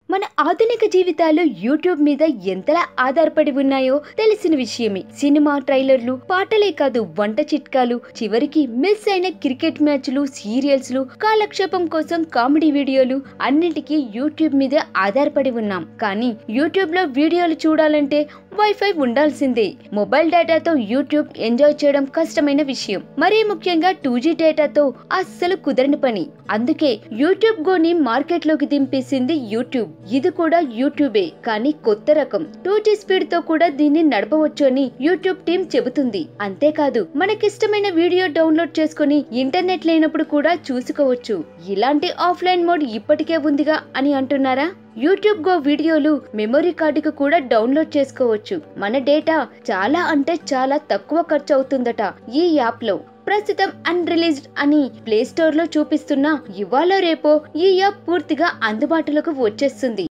మన ఆధునిక జీవితాలు యూట్యూబ్ మీద ఎంతలా ఆధారపడి ఉన్నాయో తెలిసిన విషయమే సినిమా ట్రైలర్లు పాటలే కాదు వంట చిట్కాలు చివరికి మిస్ అయిన క్రికెట్ మ్యాచ్లు సీరియల్స్ లు కాలక్షేపం కోసం కామెడీ వీడియోలు అన్నిటికీ యూట్యూబ్ మీద ఆధారపడి ఉన్నాం కానీ యూట్యూబ్ లో వీడియోలు చూడాలంటే వైఫై ఉండాల్సిందే మొబైల్ డేటాతో యూట్యూబ్ ఎంజాయ్ చేయడం కష్టమైన విషయం మరీ ముఖ్యంగా టూ జీ డేటాతో అస్సలు కుదరని పని అందుకే యూట్యూబ్ గోని మార్కెట్ లోకి దింపేసింది యూట్యూబ్ ఇది కూడా యూట్యూబే కానీ కొత్త రకం టూ జీ స్పీడ్ తో కూడా దీన్ని నడపవచ్చు అని యూట్యూబ్ టీం చెబుతుంది అంతేకాదు మనకిష్టమైన వీడియో డౌన్లోడ్ చేసుకుని ఇంటర్నెట్ లేనప్పుడు కూడా చూసుకోవచ్చు ఇలాంటి ఆఫ్లైన్ మోడ్ ఇప్పటికే ఉందిగా అని అంటున్నారా యూట్యూబ్ గో వీడియోలు మెమొరీ కార్డుకు కూడా డౌన్లోడ్ చేసుకోవచ్చు మన డేటా చాలా అంటే చాలా తక్కువ ఖర్చు అవుతుందట ఈ యాప్ లో ప్రస్తుతం అన్రిలీజ్డ్ అని ప్లే స్టోర్ లో చూపిస్తున్న ఇవాళ రేపో ఈ యాప్ పూర్తిగా అందుబాటులోకి వచ్చేస్తుంది